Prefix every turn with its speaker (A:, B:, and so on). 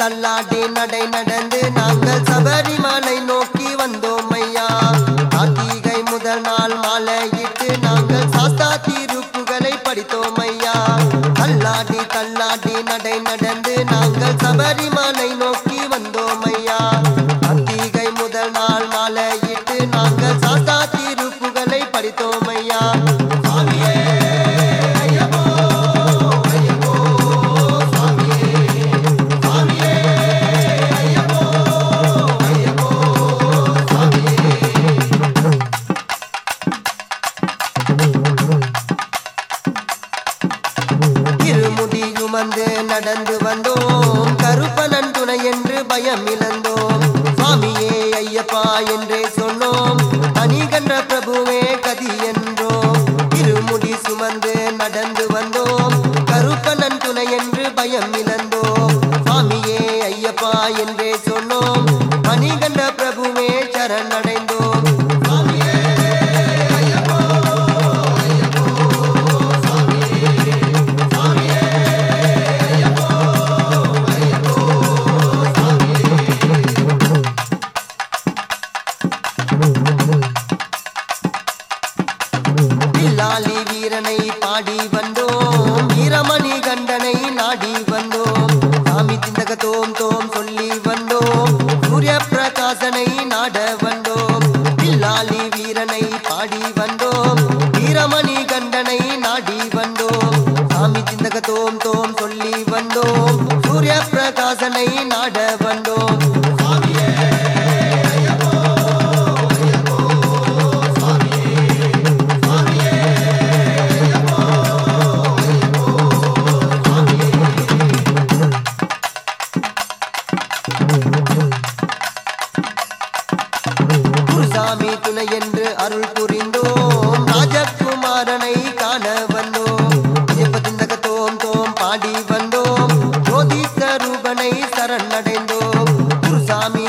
A: தள்ளாடி நடை நடந்து நாங்கள் சபரிமலை நோக்கி வந்தோம் ஐயா கார்த்திகை முதல் நாள் மாலையிட்டு நாங்கள் சாஸ்தா தீருப்புகளை படித்தோம் ஐயா தள்ளாடி தள்ளாடி நடை நடந்து நாங்கள் சபரிமலை நோக்கி வந்தோம் ஐயா கார்த்திகை முதல் நாள் மாலையிட்டு நாங்கள் சாஸ்தா தீருப்புகளை படித்தோம் ஐயா சுவாமியே ஐயப்போ ஐயப்போ சுவாமியே சுவாமியே ஐயப்போ ஐயப்போ சுவாமியே இருமுடி சுமந்து நடந்து வந்தோம் கருப்பனன் துணை என்று பயம் இழந்தோம் சுவாமியே ஐயப்பா என்றே சொன்னோம் தனி கண்ட பிரபுவே கதி என்றோம் இருமுடி சுமந்து நடந்து வந்தோம் கருப்பனன் துணை என்று பயம் இழந்தோம் சுவாமியே ஐயப்பா என்றே சொன்னோம் தனி கண்ட பிரபுவே சரணடைந்தோம் சுவாமியே ஐயப்போ ஐயப்போ சுவாமியே சுவாமியே ஐயப்போ ஐயப்போ சுவாமியே வில்லாலி வீரனை பாடி வந்தோம் வீரமணி கண்டனை நாடி வந்தோம் சாமி சிந்தக தோம் தோம் சொல்லி வந்தோம் சூரிய பிரகாசனை நாட வந்தோம் வில்லாலி வீரனை பாடி வந்தோம் வீரமணி கண்டனை நாடி வந்தோம் சாமி சிந்தக தோம் தோம் சொல்லி வந்தோம் சூரிய பிரகாசனை நாட வந்தோம் சுவாமியே ஐயப்போ ஐயப்போ சுவாமியே சுவாமியே ஐயப்போ ஐயப்போ சுவாமியே குருசாமி துணை என்று அருள் புரிந்தோம் ராஜகுமாரனை காண வந்தோம் ஜெபத்திந்தக தோம் தோம் பாடி வந்தோம் ஜோதி சரூபனை சரணடைந்தோம் குருசாமி